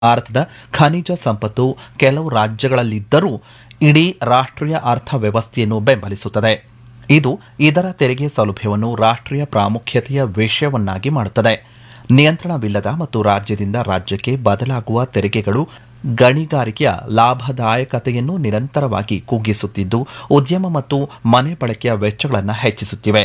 ಭಾರತದ ಖನಿಜ ಸಂಪತ್ತು ಕೆಲವು ರಾಜ್ಯಗಳಲ್ಲಿದ್ದರೂ ಇಡೀ ರಾಷ್ಟ್ರೀಯ ಅರ್ಥವ್ಯವಸ್ಥೆಯನ್ನು ಬೆಂಬಲಿಸುತ್ತದೆ ಇದು ಇದರ ತೆರಿಗೆ ಸೌಲಭ್ಯವನ್ನು ರಾಷ್ಟ್ರೀಯ ಪ್ರಾಮುಖ್ಯತೆಯ ವಿಷಯವನ್ನಾಗಿ ಮಾಡುತ್ತದೆ ನಿಯಂತ್ರಣವಿಲ್ಲದ ಮತ್ತು ರಾಜ್ಯದಿಂದ ರಾಜ್ಯಕ್ಕೆ ಬದಲಾಗುವ ತೆರಿಗೆಗಳು ಗಣಿಗಾರಿಕೆಯ ಲಾಭದಾಯಕತೆಯನ್ನು ನಿರಂತರವಾಗಿ ಕುಗ್ಗಿಸುತ್ತಿದ್ದು ಉದ್ಯಮ ಮತ್ತು ಮನೆ ಬಳಕೆಯ ವೆಚ್ಚಗಳನ್ನು ಹೆಚ್ಚಿಸುತ್ತಿವೆ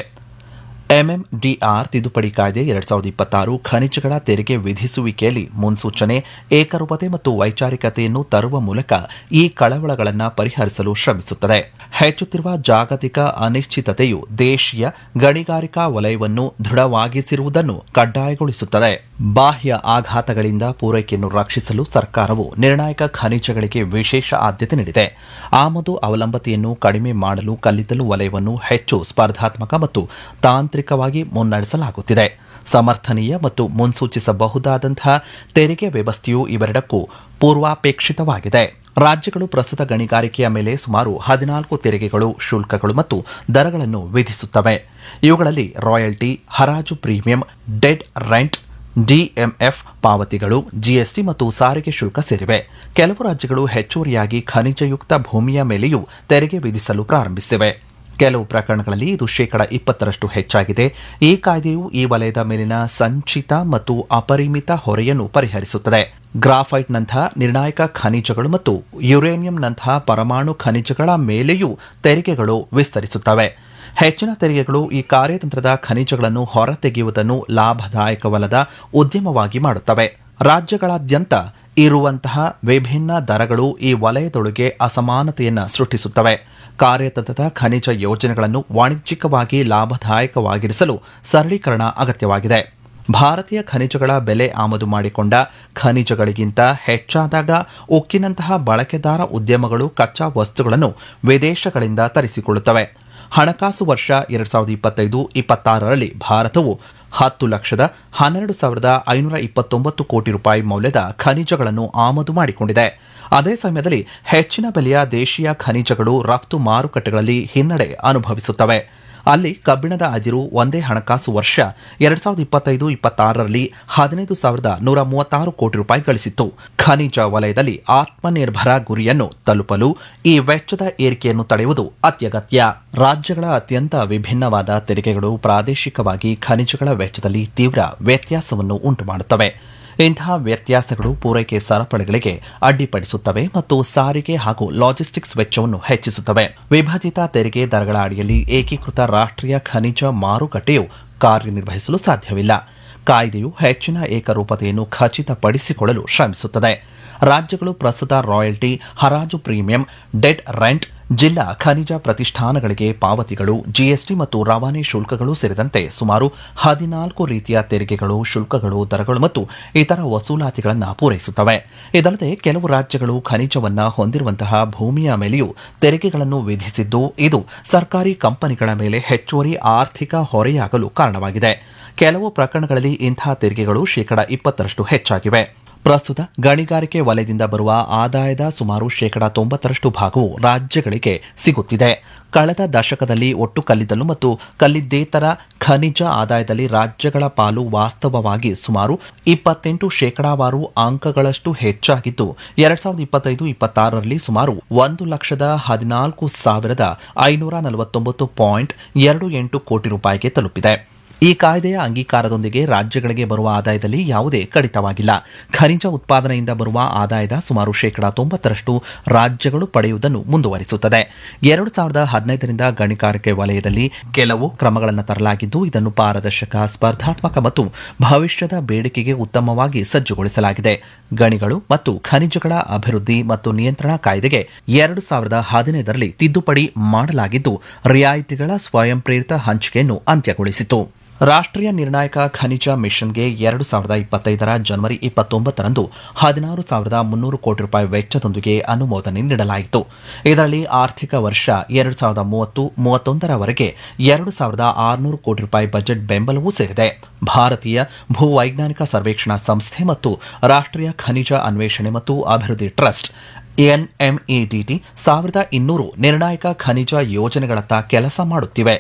ಎಂಎಂಡಿಆರ್ ತಿದ್ದುಪಡಿ ಕಾಯ್ದೆ ಎರಡ್ ಸಾವಿರದ ಇಪ್ಪತ್ತಾರು ಖನಿಜಗಳ ತೆರಿಗೆ ವಿಧಿಸುವಿಕೆಯಲ್ಲಿ ಮುನ್ಸೂಚನೆ ಏಕರೂಪತೆ ಮತ್ತು ವೈಚಾರಿಕತೆಯನ್ನು ತರುವ ಮೂಲಕ ಈ ಕಳವಳಗಳನ್ನು ಪರಿಹರಿಸಲು ಶ್ರಮಿಸುತ್ತದೆ ಹೆಚ್ಚುತ್ತಿರುವ ಜಾಗತಿಕ ಅನಿಶ್ಚಿತತೆಯು ದೇಶೀಯ ಗಣಿಗಾರಿಕಾ ವಲಯವನ್ನು ದೃಢವಾಗಿಸಿರುವುದನ್ನು ಕಡ್ಡಾಯಗೊಳಿಸುತ್ತದೆ ಬಾಹ್ಯ ಆಘಾತಗಳಿಂದ ಪೂರೈಕೆಯನ್ನು ರಕ್ಷಿಸಲು ಸರ್ಕಾರವು ನಿರ್ಣಾಯಕ ಖನಿಜಗಳಿಗೆ ವಿಶೇಷ ಆದ್ಯತೆ ನೀಡಿದೆ ಆಮದು ಅವಲಂಬತೆಯನ್ನು ಕಡಿಮೆ ಮಾಡಲು ಕಲ್ಲಿದ್ದಲು ವಲಯವನ್ನು ಹೆಚ್ಚು ಸ್ಪರ್ಧಾತ್ಮಕ ಮತ್ತು ತಾಂತ್ರಿಕವಾಗಿ ಮುನ್ನಡೆಸಲಾಗುತ್ತಿದೆ ಸಮರ್ಥನೀಯ ಮತ್ತು ಮುನ್ಸೂಚಿಸಬಹುದಾದಂತಹ ತೆರಿಗೆ ವ್ಯವಸ್ಥೆಯು ಇವೆರಡಕ್ಕೂ ಪೂರ್ವಾಪೇಕ್ಷಿತವಾಗಿದೆ ರಾಜ್ಯಗಳು ಪ್ರಸ್ತುತ ಗಣಿಗಾರಿಕೆಯ ಮೇಲೆ ಸುಮಾರು ಹದಿನಾಲ್ಕು ತೆರಿಗೆಗಳು ಶುಲ್ಕಗಳು ಮತ್ತು ದರಗಳನ್ನು ವಿಧಿಸುತ್ತವೆ ಇವುಗಳಲ್ಲಿ ರಾಯಲ್ಟಿ ಹರಾಜು ಪ್ರೀಮಿಯಂ ಡೆಡ್ ರೆಂಟ್ ಡಿಎಂಎಫ್ ಪಾವತಿಗಳು ಜಿಎಸ್ಟಿ ಮತ್ತು ಸಾರಿಗೆ ಶುಲ್ಕ ಸೇರಿವೆ ಕೆಲವು ರಾಜ್ಯಗಳು ಹೆಚ್ಚುವರಿಯಾಗಿ ಖನಿಜಯುಕ್ತ ಭೂಮಿಯ ಮೇಲೆಯೂ ತೆರಿಗೆ ವಿಧಿಸಲು ಪ್ರಾರಂಭಿಸಿವೆ ಕೆಲವು ಪ್ರಕರಣಗಳಲ್ಲಿ ಇದು ಶೇಕಡ ಇಪ್ಪತ್ತರಷ್ಟು ಹೆಚ್ಚಾಗಿದೆ ಈ ಕಾಯ್ದೆಯು ಈ ವಲಯದ ಮೇಲಿನ ಸಂಚಿತ ಮತ್ತು ಅಪರಿಮಿತ ಹೊರೆಯನ್ನು ಪರಿಹರಿಸುತ್ತದೆ ಗ್ರಾಫೈಟ್ನಂತಹ ನಿರ್ಣಾಯಕ ಖನಿಜಗಳು ಮತ್ತು ಯುರೇನಿಯಂನಂತಹ ಪರಮಾಣು ಖನಿಜಗಳ ಮೇಲೆಯೂ ತೆರಿಗೆಗಳು ವಿಸ್ತರಿಸುತ್ತವೆ ಹೆಚ್ಚಿನ ತೆರಿಗೆಗಳು ಈ ಕಾರ್ಯತಂತ್ರದ ಖನಿಜಗಳನ್ನು ಹೊರತೆಗೆಯುವುದನ್ನು ಲಾಭದಾಯಕವಲ್ಲದ ಉದ್ಯಮವಾಗಿ ಮಾಡುತ್ತವೆ ರಾಜ್ಯಗಳಾದ್ಯಂತ ಇರುವಂತಹ ವಿಭಿನ್ನ ದರಗಳು ಈ ವಲಯದೊಳಗೆ ಅಸಮಾನತೆಯನ್ನು ಸೃಷ್ಟಿಸುತ್ತವೆ ಕಾರ್ಯತಂತ್ರದ ಖನಿಜ ಯೋಜನೆಗಳನ್ನು ವಾಣಿಜ್ಯಿಕವಾಗಿ ಲಾಭದಾಯಕವಾಗಿರಿಸಲು ಸರಳೀಕರಣ ಅಗತ್ಯವಾಗಿದೆ ಭಾರತೀಯ ಖನಿಜಗಳ ಬೆಲೆ ಆಮದು ಮಾಡಿಕೊಂಡ ಖನಿಜಗಳಿಗಿಂತ ಹೆಚ್ಚಾದಾಗ ಉಕ್ಕಿನಂತಹ ಬಳಕೆದಾರ ಉದ್ಯಮಗಳು ಕಚ್ಚಾ ವಸ್ತುಗಳನ್ನು ವಿದೇಶಗಳಿಂದ ತರಿಸಿಕೊಳ್ಳುತ್ತವೆ ಹಣಕಾಸು ವರ್ಷ ಎರಡ್ ಸಾವಿರದ ಇಪ್ಪತ್ತೈದು ಇಪ್ಪತ್ತಾರರಲ್ಲಿ ಭಾರತವು ಹತ್ತು ಲಕ್ಷದ ಹನ್ನೆರಡು ಸಾವಿರದ ಐನೂರ ಇಪ್ಪತ್ತೊಂಬತ್ತು ಕೋಟಿ ರೂಪಾಯಿ ಮೌಲ್ಯದ ಖನಿಜಗಳನ್ನು ಆಮದು ಮಾಡಿಕೊಂಡಿದೆ ಅದೇ ಸಮಯದಲ್ಲಿ ಹೆಚ್ಚಿನ ಬೆಲೆಯ ದೇಶೀಯ ಖನಿಜಗಳು ರಫ್ತು ಮಾರುಕಟ್ಟೆಗಳಲ್ಲಿ ಹಿನ್ನಡೆ ಅನುಭವಿಸುತ್ತವೆ ಅಲ್ಲಿ ಕಬ್ಬಿಣದ ಅದಿರು ಒಂದೇ ಹಣಕಾಸು ವರ್ಷ ಎರಡ್ ಸಾವಿರದ ಇಪ್ಪತ್ತೈದು ಇಪ್ಪತ್ತಾರರಲ್ಲಿ ಹದಿನೈದು ಸಾವಿರದ ನೂರ ಮೂವತ್ತಾರು ಕೋಟಿ ರೂಪಾಯಿ ಗಳಿಸಿತ್ತು ಖನಿಜ ವಲಯದಲ್ಲಿ ಆತ್ಮನಿರ್ಭರ ಗುರಿಯನ್ನು ತಲುಪಲು ಈ ವೆಚ್ಚದ ಏರಿಕೆಯನ್ನು ತಡೆಯುವುದು ಅತ್ಯಗತ್ಯ ರಾಜ್ಯಗಳ ಅತ್ಯಂತ ವಿಭಿನ್ನವಾದ ತೆರಿಗೆಗಳು ಪ್ರಾದೇಶಿಕವಾಗಿ ಖನಿಜಗಳ ವೆಚ್ಚದಲ್ಲಿ ತೀವ್ರ ವ್ಯತ್ಯಾಸವನ್ನು ಉಂಟುಮಾಡುತ್ತವೆ ಇಂತಹ ವ್ಯತ್ಯಾಸಗಳು ಪೂರೈಕೆ ಸರಪಳಿಗಳಿಗೆ ಅಡ್ಡಿಪಡಿಸುತ್ತವೆ ಮತ್ತು ಸಾರಿಗೆ ಹಾಗೂ ಲಾಜಿಸ್ಟಿಕ್ಸ್ ವೆಚ್ಚವನ್ನು ಹೆಚ್ಚಿಸುತ್ತವೆ ವಿಭಜಿತ ತೆರಿಗೆ ದರಗಳ ಅಡಿಯಲ್ಲಿ ಏಕೀಕೃತ ರಾಷ್ಟ್ರೀಯ ಖನಿಜ ಮಾರುಕಟ್ಟೆಯು ಕಾರ್ಯನಿರ್ವಹಿಸಲು ಸಾಧ್ಯವಿಲ್ಲ ಕಾಯ್ದೆಯು ಹೆಚ್ಚಿನ ಏಕರೂಪತೆಯನ್ನು ಖಚಿತಪಡಿಸಿಕೊಳ್ಳಲು ಶ್ರಮಿಸುತ್ತದೆ ರಾಜ್ಯಗಳು ಪ್ರಸ್ತುತ ರಾಯಲ್ಟಿ ಹರಾಜು ಪ್ರೀಮಿಯಂ ಡೆಡ್ ರೆಂಟ್ ಜಿಲ್ಲಾ ಖನಿಜ ಪ್ರತಿಷ್ಠಾನಗಳಿಗೆ ಪಾವತಿಗಳು ಜಿಎಸ್ಟಿ ಮತ್ತು ರವಾನೆ ಶುಲ್ಕಗಳು ಸೇರಿದಂತೆ ಸುಮಾರು ಹದಿನಾಲ್ಕು ರೀತಿಯ ತೆರಿಗೆಗಳು ಶುಲ್ಕಗಳು ದರಗಳು ಮತ್ತು ಇತರ ವಸೂಲಾತಿಗಳನ್ನು ಪೂರೈಸುತ್ತವೆ ಇದಲ್ಲದೆ ಕೆಲವು ರಾಜ್ಯಗಳು ಖನಿಜವನ್ನ ಹೊಂದಿರುವಂತಹ ಭೂಮಿಯ ಮೇಲೆಯೂ ತೆರಿಗೆಗಳನ್ನು ವಿಧಿಸಿದ್ದು ಇದು ಸರ್ಕಾರಿ ಕಂಪನಿಗಳ ಮೇಲೆ ಹೆಚ್ಚುವರಿ ಆರ್ಥಿಕ ಹೊರೆಯಾಗಲು ಕಾರಣವಾಗಿದೆ ಕೆಲವು ಪ್ರಕರಣಗಳಲ್ಲಿ ಇಂತಹ ತೆರಿಗೆಗಳು ಶೇಕಡ ಇಪ್ಪತ್ತರಷ್ಟು ಹೆಚ್ಚಾಗಿವೆ ಪ್ರಸ್ತುತ ಗಣಿಗಾರಿಕೆ ವಲಯದಿಂದ ಬರುವ ಆದಾಯದ ಸುಮಾರು ಶೇಕಡ ತೊಂಬತ್ತರಷ್ಟು ಭಾಗವು ರಾಜ್ಯಗಳಿಗೆ ಸಿಗುತ್ತಿದೆ ಕಳೆದ ದಶಕದಲ್ಲಿ ಒಟ್ಟು ಕಲ್ಲಿದ್ದಲು ಮತ್ತು ಕಲ್ಲಿದ್ದೇತರ ಖನಿಜ ಆದಾಯದಲ್ಲಿ ರಾಜ್ಯಗಳ ಪಾಲು ವಾಸ್ತವವಾಗಿ ಸುಮಾರು ಇಪ್ಪತ್ತೆಂಟು ಶೇಕಡಾವಾರು ಅಂಕಗಳಷ್ಟು ಹೆಚ್ಚಾಗಿದ್ದು ಎರಡ್ ಸಾವಿರದ ಇಪ್ಪತ್ತೈದು ಇಪ್ಪತ್ತಾರರಲ್ಲಿ ಸುಮಾರು ಒಂದು ಲಕ್ಷದ ಹದಿನಾಲ್ಕು ಸಾವಿರದ ಐನೂರ ನಲವತ್ತೊಂಬತ್ತು ಪಾಯಿಂಟ್ ಎರಡು ಎಂಟು ಕೋಟಿ ರೂಪಾಯಿಗೆ ತಲುಪಿದೆ ಈ ಕಾಯ್ದೆಯ ಅಂಗೀಕಾರದೊಂದಿಗೆ ರಾಜ್ಯಗಳಿಗೆ ಬರುವ ಆದಾಯದಲ್ಲಿ ಯಾವುದೇ ಕಡಿತವಾಗಿಲ್ಲ ಖನಿಜ ಉತ್ಪಾದನೆಯಿಂದ ಬರುವ ಆದಾಯದ ಸುಮಾರು ಶೇಕಡಾ ತೊಂಬತ್ತರಷ್ಟು ರಾಜ್ಯಗಳು ಪಡೆಯುವುದನ್ನು ಮುಂದುವರಿಸುತ್ತದೆ ಎರಡು ಸಾವಿರದ ಹದಿನೈದರಿಂದ ಗಣಿಗಾರಿಕೆ ವಲಯದಲ್ಲಿ ಕೆಲವು ಕ್ರಮಗಳನ್ನು ತರಲಾಗಿದ್ದು ಇದನ್ನು ಪಾರದರ್ಶಕ ಸ್ಪರ್ಧಾತ್ಮಕ ಮತ್ತು ಭವಿಷ್ಯದ ಬೇಡಿಕೆಗೆ ಉತ್ತಮವಾಗಿ ಸಜ್ಜುಗೊಳಿಸಲಾಗಿದೆ ಗಣಿಗಳು ಮತ್ತು ಖನಿಜಗಳ ಅಭಿವೃದ್ಧಿ ಮತ್ತು ನಿಯಂತ್ರಣ ಕಾಯ್ದೆಗೆ ಎರಡು ಸಾವಿರದ ಹದಿನೈದರಲ್ಲಿ ತಿದ್ದುಪಡಿ ಮಾಡಲಾಗಿದ್ದು ರಿಯಾಯಿತಿಗಳ ಸ್ವಯಂ ಪ್ರೇರಿತ ಹಂಚಿಕೆಯನ್ನು ಅಂತ್ಯಗೊಳಿಸಿತು ರಾಷ್ಟ್ರೀಯ ನಿರ್ಣಾಯಕ ಖನಿಜ ಮಿಷನ್ಗೆ ಎರಡು ಸಾವಿರದ ಇಪ್ಪತ್ತೈದರ ಜನವರಿ ಇಪ್ಪತ್ತೊಂಬತ್ತರಂದು ಹದಿನಾರು ಸಾವಿರದ ಮುನ್ನೂರು ಕೋಟಿ ರೂಪಾಯಿ ವೆಚ್ಚದೊಂದಿಗೆ ಅನುಮೋದನೆ ನೀಡಲಾಯಿತು ಇದರಲ್ಲಿ ಆರ್ಥಿಕ ವರ್ಷ ಎರಡು ಸಾವಿರದ ಮೂವತ್ತು ಮೂವತ್ತೊಂದರವರೆಗೆ ಎರಡು ಸಾವಿರದ ಆರುನೂರು ಕೋಟಿ ರೂಪಾಯಿ ಬಜೆಟ್ ಬೆಂಬಲವೂ ಸೇರಿದೆ ಭಾರತೀಯ ಭೂವೈಜ್ಞಾನಿಕ ಸರ್ವೇಕ್ಷಣಾ ಸಂಸ್ಥೆ ಮತ್ತು ರಾಷ್ಟ್ರೀಯ ಖನಿಜ ಅನ್ವೇಷಣೆ ಮತ್ತು ಅಭಿವೃದ್ಧಿ ಟ್ರಸ್ಟ್ ಎನ್ಎಂಇಡಿಟಿ ಸಾವಿರದ ಇನ್ನೂರು ನಿರ್ಣಾಯಕ ಖನಿಜ ಯೋಜನೆಗಳತ್ತ ಕೆಲಸ ಮಾಡುತ್ತಿವೆ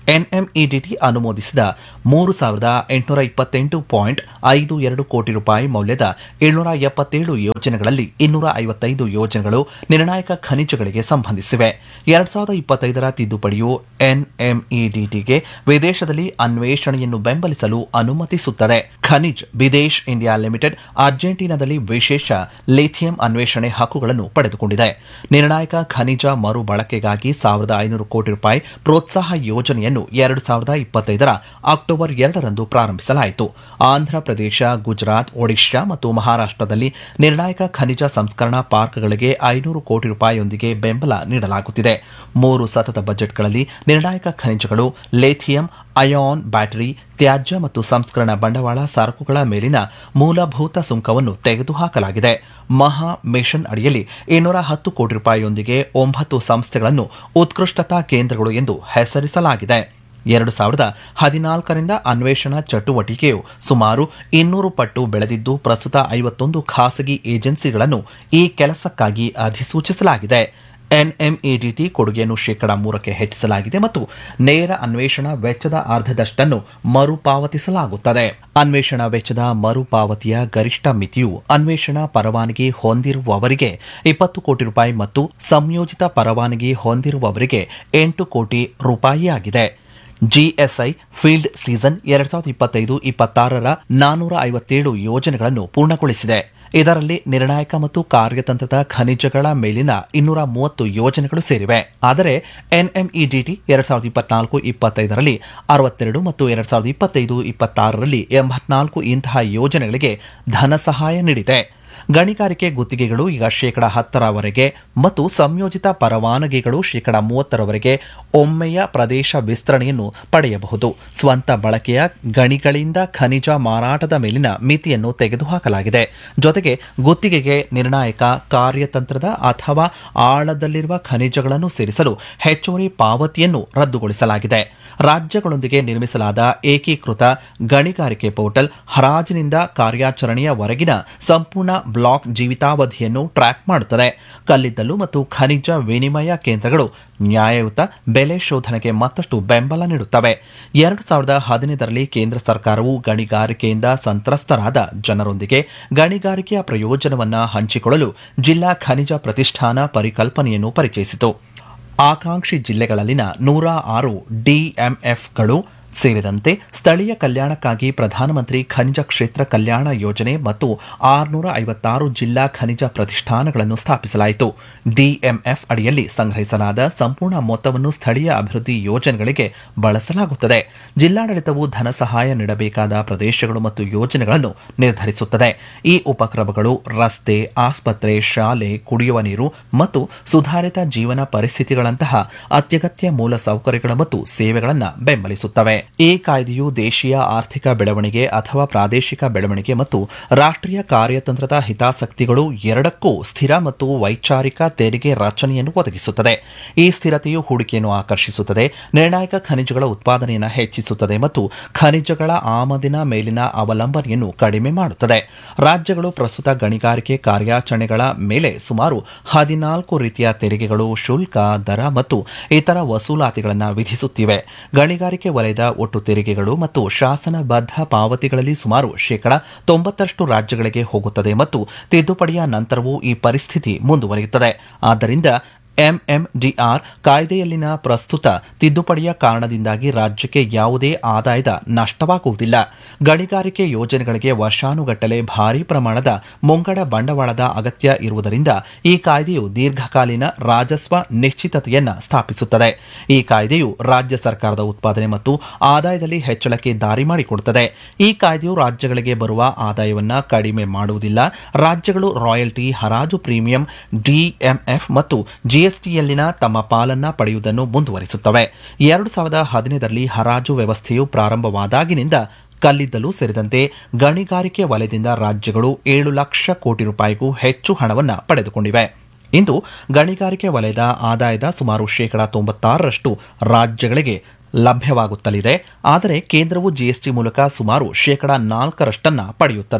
ಎನ್ಎಂಇಡಿಟಿ ಅನುಮೋದಿಸಿದ ಮೂರು ಸಾವಿರದ ಎಂಟುನೂರ ಇಪ್ಪತ್ತೆಂಟು ಪಾಯಿಂಟ್ ಐದು ಎರಡು ಕೋಟಿ ರೂಪಾಯಿ ಮೌಲ್ಯದ ಏಳ್ನೂರ ಎಪ್ಪತ್ತೇಳು ಯೋಜನೆಗಳಲ್ಲಿ ಇನ್ನೂರ ಐವತ್ತೈದು ಯೋಜನೆಗಳು ನಿರ್ಣಾಯಕ ಖನಿಜಗಳಿಗೆ ಸಂಬಂಧಿಸಿವೆ ಎರಡ್ ಸಾವಿರದ ಇಪ್ಪತ್ತೈದರ ತಿದ್ದುಪಡಿಯು ಎನ್ಎಂಇಡಿಟಿಗೆ ವಿದೇಶದಲ್ಲಿ ಅನ್ವೇಷಣೆಯನ್ನು ಬೆಂಬಲಿಸಲು ಅನುಮತಿಸುತ್ತದೆ ಖನಿಜ್ ಬಿದೇಶ್ ಇಂಡಿಯಾ ಲಿಮಿಟೆಡ್ ಅರ್ಜೆಂಟೀನಾದಲ್ಲಿ ವಿಶೇಷ ಲಿಥಿಯಂ ಅನ್ವೇಷಣೆ ಹಕ್ಕುಗಳನ್ನು ಪಡೆದುಕೊಂಡಿದೆ ನಿರ್ಣಾಯಕ ಖನಿಜ ಮರು ಬಳಕೆಗಾಗಿ ಸಾವಿರದ ಐನೂರು ಕೋಟಿ ರೂಪಾಯಿ ಪ್ರೋತ್ಸಾಹ ಯೋಜನೆಯನ್ನು ಎರಡು ಸಾವಿರದ ಇಪ್ಪತ್ತೈದರ ಅಕ್ಟೋಬರ್ ಎರಡರಂದು ಪ್ರಾರಂಭಿಸಲಾಯಿತು ಆಂಧ್ರಪ್ರದೇಶ ಗುಜರಾತ್ ಒಡಿಶಾ ಮತ್ತು ಮಹಾರಾಷ್ಟದಲ್ಲಿ ನಿರ್ಣಾಯಕ ಖನಿಜ ಸಂಸ್ಕರಣಾ ಪಾರ್ಕ್ಗಳಿಗೆ ಐನೂರು ಕೋಟಿ ರೂಪಾಯಿಯೊಂದಿಗೆ ಬೆಂಬಲ ನೀಡಲಾಗುತ್ತಿದೆ ಮೂರು ಸತತ ಬಜೆಟ್ಗಳಲ್ಲಿ ನಿರ್ಣಾಯಕ ಖನಿಜಗಳು ಲೇಥಿಯಂ ಅಯಾನ್ ಬ್ಯಾಟರಿ ತ್ಯಾಜ್ಯ ಮತ್ತು ಸಂಸ್ಕರಣಾ ಬಂಡವಾಳ ಸರಕುಗಳ ಮೇಲಿನ ಮೂಲಭೂತ ಸುಂಕವನ್ನು ತೆಗೆದುಹಾಕಲಾಗಿದೆ ಮಹಾ ಮಿಷನ್ ಅಡಿಯಲ್ಲಿ ಇನ್ನೂರ ಹತ್ತು ಕೋಟಿ ರೂಪಾಯಿಯೊಂದಿಗೆ ಒಂಬತ್ತು ಸಂಸ್ಥೆಗಳನ್ನು ಉತ್ಕೃಷ್ಟತಾ ಕೇಂದ್ರಗಳು ಎಂದು ಹೆಸರಿಸಲಾಗಿದೆ ಎರಡು ಸಾವಿರದ ಹದಿನಾಲ್ಕರಿಂದ ಅನ್ವೇಷಣಾ ಚಟುವಟಿಕೆಯು ಸುಮಾರು ಇನ್ನೂರು ಪಟ್ಟು ಬೆಳೆದಿದ್ದು ಪ್ರಸ್ತುತ ಐವತ್ತೊಂದು ಖಾಸಗಿ ಏಜೆನ್ಸಿಗಳನ್ನು ಈ ಕೆಲಸಕ್ಕಾಗಿ ಅಧಿಸೂಚಿಸಲಾಗಿದೆ ಎನ್ಎಂಇಡಿಟಿ ಕೊಡುಗೆಯನ್ನು ಶೇಕಡಾ ಮೂರಕ್ಕೆ ಹೆಚ್ಚಿಸಲಾಗಿದೆ ಮತ್ತು ನೇರ ಅನ್ವೇಷಣಾ ವೆಚ್ಚದ ಅರ್ಧದಷ್ಟನ್ನು ಮರುಪಾವತಿಸಲಾಗುತ್ತದೆ ಅನ್ವೇಷಣಾ ವೆಚ್ಚದ ಮರುಪಾವತಿಯ ಗರಿಷ್ಠ ಮಿತಿಯು ಅನ್ವೇಷಣಾ ಪರವಾನಗಿ ಹೊಂದಿರುವವರಿಗೆ ಇಪ್ಪತ್ತು ಕೋಟಿ ರೂಪಾಯಿ ಮತ್ತು ಸಂಯೋಜಿತ ಪರವಾನಗಿ ಹೊಂದಿರುವವರಿಗೆ ಎಂಟು ಕೋಟಿ ರೂಪಾಯಿಯಾಗಿದೆ ಜಿಎಸ್ಐ ಫೀಲ್ಡ್ ಸೀಸನ್ ಎರಡ್ ಸಾವಿರದ ಇಪ್ಪತ್ತೈದು ಇಪ್ಪತ್ತಾರರ ನಾನೂರ ಐವತ್ತೇಳು ಯೋಜನೆಗಳನ್ನು ಪೂರ್ಣಗೊಳಿಸಿದೆ ಇದರಲ್ಲಿ ನಿರ್ಣಾಯಕ ಮತ್ತು ಕಾರ್ಯತಂತ್ರದ ಖನಿಜಗಳ ಮೇಲಿನ ಇನ್ನೂರ ಮೂವತ್ತು ಯೋಜನೆಗಳು ಸೇರಿವೆ ಆದರೆ ಎನ್ಎಂಇಡಿಟಿ ಎರಡ್ ಸಾವಿರದ ಇಪ್ಪತ್ನಾಲ್ಕು ಇಪ್ಪತ್ತೈದರಲ್ಲಿ ಅರವತ್ತೆರಡು ಮತ್ತು ಎರಡ್ ಸಾವಿರದ ಇಪ್ಪತ್ತೈದು ಇಪ್ಪತ್ತಾರರಲ್ಲಿ ಎಂಬತ್ನಾಲ್ಕು ಇಂತಹ ಯೋಜನೆಗಳಿಗೆ ಧನ ಸಹಾಯ ನೀಡಿದೆ ಗಣಿಗಾರಿಕೆ ಗುತ್ತಿಗೆಗಳು ಈಗ ಶೇಕಡ ಹತ್ತರವರೆಗೆ ಮತ್ತು ಸಂಯೋಜಿತ ಪರವಾನಗಿಗಳು ಶೇಕಡ ಮೂವತ್ತರವರೆಗೆ ಒಮ್ಮೆಯ ಪ್ರದೇಶ ವಿಸ್ತರಣೆಯನ್ನು ಪಡೆಯಬಹುದು ಸ್ವಂತ ಬಳಕೆಯ ಗಣಿಗಳಿಂದ ಖನಿಜ ಮಾರಾಟದ ಮೇಲಿನ ಮಿತಿಯನ್ನು ತೆಗೆದುಹಾಕಲಾಗಿದೆ ಜೊತೆಗೆ ಗುತ್ತಿಗೆಗೆ ನಿರ್ಣಾಯಕ ಕಾರ್ಯತಂತ್ರದ ಅಥವಾ ಆಳದಲ್ಲಿರುವ ಖನಿಜಗಳನ್ನು ಸೇರಿಸಲು ಹೆಚ್ಚುವರಿ ಪಾವತಿಯನ್ನು ರದ್ದುಗೊಳಿಸಲಾಗಿದೆ ರಾಜ್ಯಗಳೊಂದಿಗೆ ನಿರ್ಮಿಸಲಾದ ಏಕೀಕೃತ ಗಣಿಗಾರಿಕೆ ಪೋರ್ಟಲ್ ಹರಾಜಿನಿಂದ ಕಾರ್ಯಾಚರಣೆಯವರೆಗಿನ ಸಂಪೂರ್ಣ ಬ್ಲಾಕ್ ಜೀವಿತಾವಧಿಯನ್ನು ಟ್ರ್ಯಾಕ್ ಮಾಡುತ್ತದೆ ಕಲ್ಲಿದ್ದಲು ಮತ್ತು ಖನಿಜ ವಿನಿಮಯ ಕೇಂದ್ರಗಳು ನ್ಯಾಯಯುತ ಬೆಲೆ ಶೋಧನೆಗೆ ಮತ್ತಷ್ಟು ಬೆಂಬಲ ನೀಡುತ್ತವೆ ಎರಡು ಸಾವಿರದ ಹದಿನೈದರಲ್ಲಿ ಕೇಂದ್ರ ಸರ್ಕಾರವು ಗಣಿಗಾರಿಕೆಯಿಂದ ಸಂತ್ರಸ್ತರಾದ ಜನರೊಂದಿಗೆ ಗಣಿಗಾರಿಕೆಯ ಪ್ರಯೋಜನವನ್ನು ಹಂಚಿಕೊಳ್ಳಲು ಜಿಲ್ಲಾ ಖನಿಜ ಪ್ರತಿಷ್ಠಾನ ಪರಿಕಲ್ಪನೆಯನ್ನು ಪರಿಚಯಿಸಿತು ಆಕಾಂಕ್ಷಿ ಜಿಲ್ಲೆಗಳಲ್ಲಿನ ನೂರ ಆರು ಡಿಎಂಎಫ್ಗಳು ಸೇರಿದಂತೆ ಸ್ಥಳೀಯ ಕಲ್ಯಾಣಕ್ಕಾಗಿ ಪ್ರಧಾನಮಂತ್ರಿ ಖನಿಜ ಕ್ಷೇತ್ರ ಕಲ್ಯಾಣ ಯೋಜನೆ ಮತ್ತು ಆರುನೂರ ಐವತ್ತಾರು ಜಿಲ್ಲಾ ಖನಿಜ ಪ್ರತಿಷ್ಠಾನಗಳನ್ನು ಸ್ಥಾಪಿಸಲಾಯಿತು ಡಿಎಂಎಫ್ ಅಡಿಯಲ್ಲಿ ಸಂಗ್ರಹಿಸಲಾದ ಸಂಪೂರ್ಣ ಮೊತ್ತವನ್ನು ಸ್ಥಳೀಯ ಅಭಿವೃದ್ಧಿ ಯೋಜನೆಗಳಿಗೆ ಬಳಸಲಾಗುತ್ತದೆ ಜಿಲ್ಲಾಡಳಿತವು ಧನ ಸಹಾಯ ನೀಡಬೇಕಾದ ಪ್ರದೇಶಗಳು ಮತ್ತು ಯೋಜನೆಗಳನ್ನು ನಿರ್ಧರಿಸುತ್ತದೆ ಈ ಉಪಕ್ರಮಗಳು ರಸ್ತೆ ಆಸ್ಪತ್ರೆ ಶಾಲೆ ಕುಡಿಯುವ ನೀರು ಮತ್ತು ಸುಧಾರಿತ ಜೀವನ ಪರಿಸ್ಥಿತಿಗಳಂತಹ ಅತ್ಯಗತ್ಯ ಮೂಲ ಸೌಕರ್ಯಗಳು ಮತ್ತು ಸೇವೆಗಳನ್ನು ಬೆಂಬಲಿಸುತ್ತವೆ ಈ ಕಾಯ್ದೆಯು ದೇಶೀಯ ಆರ್ಥಿಕ ಬೆಳವಣಿಗೆ ಅಥವಾ ಪ್ರಾದೇಶಿಕ ಬೆಳವಣಿಗೆ ಮತ್ತು ರಾಷ್ಟ್ರೀಯ ಕಾರ್ಯತಂತ್ರದ ಹಿತಾಸಕ್ತಿಗಳು ಎರಡಕ್ಕೂ ಸ್ಥಿರ ಮತ್ತು ವೈಚಾರಿಕ ತೆರಿಗೆ ರಚನೆಯನ್ನು ಒದಗಿಸುತ್ತದೆ ಈ ಸ್ಥಿರತೆಯು ಹೂಡಿಕೆಯನ್ನು ಆಕರ್ಷಿಸುತ್ತದೆ ನಿರ್ಣಾಯಕ ಖನಿಜಗಳ ಉತ್ಪಾದನೆಯನ್ನು ಹೆಚ್ಚಿಸುತ್ತದೆ ಮತ್ತು ಖನಿಜಗಳ ಆಮದಿನ ಮೇಲಿನ ಅವಲಂಬನೆಯನ್ನು ಕಡಿಮೆ ಮಾಡುತ್ತದೆ ರಾಜ್ಯಗಳು ಪ್ರಸ್ತುತ ಗಣಿಗಾರಿಕೆ ಕಾರ್ಯಾಚರಣೆಗಳ ಮೇಲೆ ಸುಮಾರು ಹದಿನಾಲ್ಕು ರೀತಿಯ ತೆರಿಗೆಗಳು ಶುಲ್ಕ ದರ ಮತ್ತು ಇತರ ವಸೂಲಾತಿಗಳನ್ನು ವಿಧಿಸುತ್ತಿವೆ ಗಣಿಗಾರಿಕೆ ವಲಯದ ಒಟ್ಟು ತೆರಿಗೆಗಳು ಮತ್ತು ಶಾಸನಬದ್ಧ ಪಾವತಿಗಳಲ್ಲಿ ಸುಮಾರು ಶೇಕಡ ತೊಂಬತ್ತರಷ್ಟು ರಾಜ್ಯಗಳಿಗೆ ಹೋಗುತ್ತದೆ ಮತ್ತು ತಿದ್ದುಪಡಿಯ ನಂತರವೂ ಈ ಪರಿಸ್ಥಿತಿ ಮುಂದುವರಿಯುತ್ತದೆ ಆದ್ದರಿಂದ ಎಂಎಂಡಿಆರ್ ಕಾಯ್ದೆಯಲ್ಲಿನ ಪ್ರಸ್ತುತ ತಿದ್ದುಪಡಿಯ ಕಾರಣದಿಂದಾಗಿ ರಾಜ್ಯಕ್ಕೆ ಯಾವುದೇ ಆದಾಯದ ನಷ್ಟವಾಗುವುದಿಲ್ಲ ಗಣಿಗಾರಿಕೆ ಯೋಜನೆಗಳಿಗೆ ವರ್ಷಾನುಗಟ್ಟಲೆ ಭಾರೀ ಪ್ರಮಾಣದ ಮುಂಗಡ ಬಂಡವಾಳದ ಅಗತ್ಯ ಇರುವುದರಿಂದ ಈ ಕಾಯ್ದೆಯು ದೀರ್ಘಕಾಲೀನ ರಾಜಸ್ವ ನಿಶ್ಚಿತತೆಯನ್ನು ಸ್ಥಾಪಿಸುತ್ತದೆ ಈ ಕಾಯ್ದೆಯು ರಾಜ್ಯ ಸರ್ಕಾರದ ಉತ್ಪಾದನೆ ಮತ್ತು ಆದಾಯದಲ್ಲಿ ಹೆಚ್ಚಳಕ್ಕೆ ದಾರಿ ಮಾಡಿಕೊಡುತ್ತದೆ ಈ ಕಾಯ್ದೆಯು ರಾಜ್ಯಗಳಿಗೆ ಬರುವ ಆದಾಯವನ್ನು ಕಡಿಮೆ ಮಾಡುವುದಿಲ್ಲ ರಾಜ್ಯಗಳು ರಾಯಲ್ಟಿ ಹರಾಜು ಪ್ರೀಮಿಯಂ ಡಿಎಂಎಫ್ ಮತ್ತು ಜಿಎಸ್ಟಿಯಲ್ಲಿನ ತಮ್ಮ ಪಾಲನ್ನ ಪಡೆಯುವುದನ್ನು ಮುಂದುವರಿಸುತ್ತವೆ ಎರಡು ಸಾವಿರದ ಹದಿನೈದರಲ್ಲಿ ಹರಾಜು ವ್ಯವಸ್ಥೆಯು ಪ್ರಾರಂಭವಾದಾಗಿನಿಂದ ಕಲ್ಲಿದ್ದಲು ಸೇರಿದಂತೆ ಗಣಿಗಾರಿಕೆ ವಲಯದಿಂದ ರಾಜ್ಯಗಳು ಏಳು ಲಕ್ಷ ಕೋಟಿ ರೂಪಾಯಿಗೂ ಹೆಚ್ಚು ಹಣವನ್ನು ಪಡೆದುಕೊಂಡಿವೆ ಇಂದು ಗಣಿಗಾರಿಕೆ ವಲಯದ ಆದಾಯದ ಸುಮಾರು ಶೇಕಡಾ ತೊಂಬತ್ತಾರರಷ್ಟು ರಾಜ್ಯಗಳಿಗೆ ಲಭ್ಯವಾಗುತ್ತಲಿದೆ ಆದರೆ ಕೇಂದ್ರವು ಜಿಎಸ್ಟಿ ಮೂಲಕ ಸುಮಾರು ಶೇಕಡಾ ನಾಲ್ಕರಷ್ಟನ್ನ ಪಡೆಯುತ್ತದೆ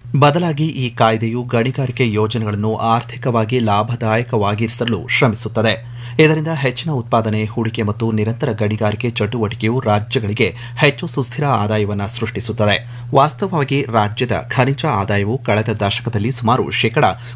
ಬದಲಾಗಿ ಈ ಕಾಯ್ದೆಯು ಗಣಿಗಾರಿಕೆ ಯೋಜನೆಗಳನ್ನು ಆರ್ಥಿಕವಾಗಿ ಲಾಭದಾಯಕವಾಗಿಸಲು ಶ್ರಮಿಸುತ್ತದೆ ಇದರಿಂದ ಹೆಚ್ಚಿನ ಉತ್ಪಾದನೆ ಹೂಡಿಕೆ ಮತ್ತು ನಿರಂತರ ಗಣಿಗಾರಿಕೆ ಚಟುವಟಿಕೆಯು ರಾಜ್ಯಗಳಿಗೆ ಹೆಚ್ಚು ಸುಸ್ಥಿರ ಆದಾಯವನ್ನು ಸೃಷ್ಟಿಸುತ್ತದೆ ವಾಸ್ತವವಾಗಿ ರಾಜ್ಯದ ಖನಿಜ ಆದಾಯವು ಕಳೆದ ದಶಕದಲ್ಲಿ ಸುಮಾರು ಶೇಕಡಾ